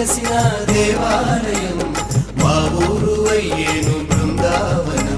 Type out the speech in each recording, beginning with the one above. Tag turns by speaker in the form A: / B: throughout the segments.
A: వెలసిన దేవాలయం మా ఊరు అయ్యేను బృందావనం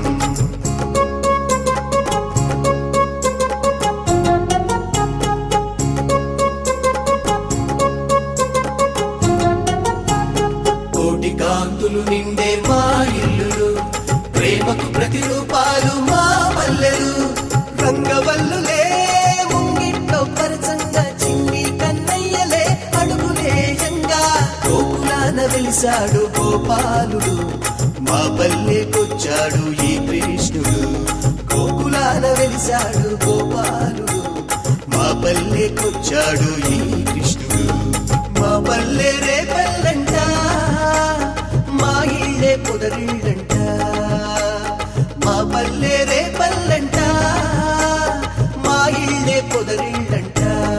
A: కోటి కాంతులు నిండే మా ఇల్లులు ప్రేమకు ప్రతిరూపాలు మా పల్లెలు రంగవల్లులే ముంగిట్లో పరచంగా చిన్ని కన్నయ్యలే అడుగులేయంగా గోకులాన వెలిశాడు గోపాలుడు మా పల్లెకొచ్చాడు ఈ కృష్ణుడు గోకులాన వెలిశాడు గోపాలుడు మా పల్లెకొచ్చాడు ఈ కృష్ణుడు మా పల్లె రే పల్లంట మా ఇళ్ళే పొదరిళ్ళంట మా పల్లె రే పల్లంట మా ఇళ్ళే పొదరిళ్ళంట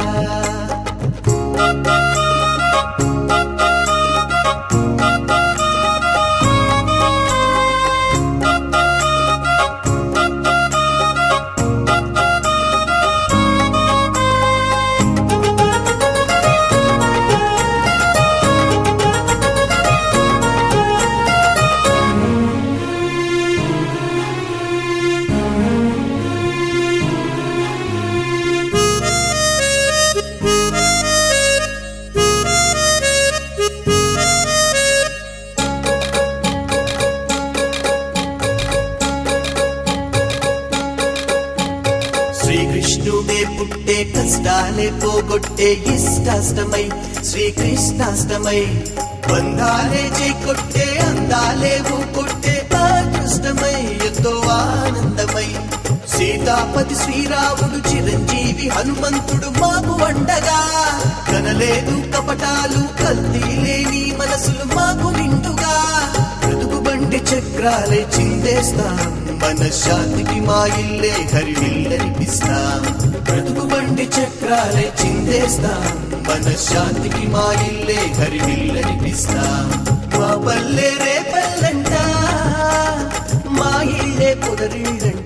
A: శ్రీకృష్ణుడే పుట్టే కష్టాలే పోగొట్టే ఇష్టాష్టమై శ్రీకృష్ణాష్టమై బంధాలే చేకొట్టే అందాలే కొట్టే అదృష్టమై ఎంతో ఆనందమై సీతాపతి శ్రీరాముడు చిరంజీవి హనుమంతుడు మాకు వండగా కనలేదు కపటాలు కల్తీ లేని మనసులు మాకు నిండుగా బ్రతుకు బండి చక్రాలే చిందేస్తాం మన శాంతికి మా ఇల్లే హరివిల్లనిపిస్తాం బ్రతుకు బండి చక్రాలే చిందేస్తాం మన శాంతికి మా ఇల్లే హరివిల్లనిపిస్తాం మా పల్లె రే పల్లంట మా ఇల్లే పొదరిళ్ళంట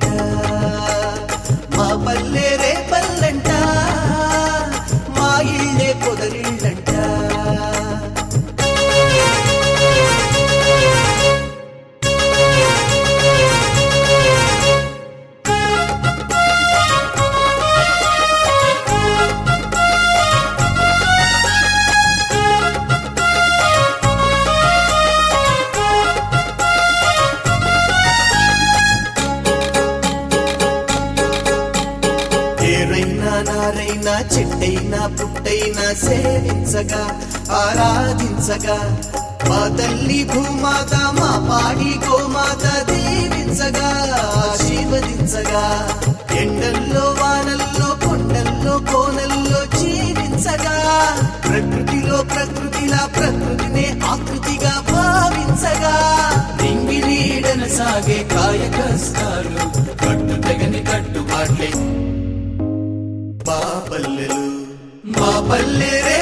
A: మా పల్లె రే పల్లంట మా ఇల్లే పొదరిళ్ళంట ఏరైనా నారైనా చెట్టైనా పుట్టైనా సేవించగా ఆరాధించగా మా తల్లి భూమాత మా పాడి గోమాత దీవించగా ఆశీర్వదించగా ఎండల్లో వానల్లో కొండల్లో కోనల్లో జీవించగా ప్రకృతిలో ప్రకృతిలా ప్రకృతినే ఆకృతిగా భావించగా నింగిలీడన సాగే కాయ కష్టాలు కట్టు తెగని కట్టుబాట్లే మా పల్లెలు మా పల్లె రే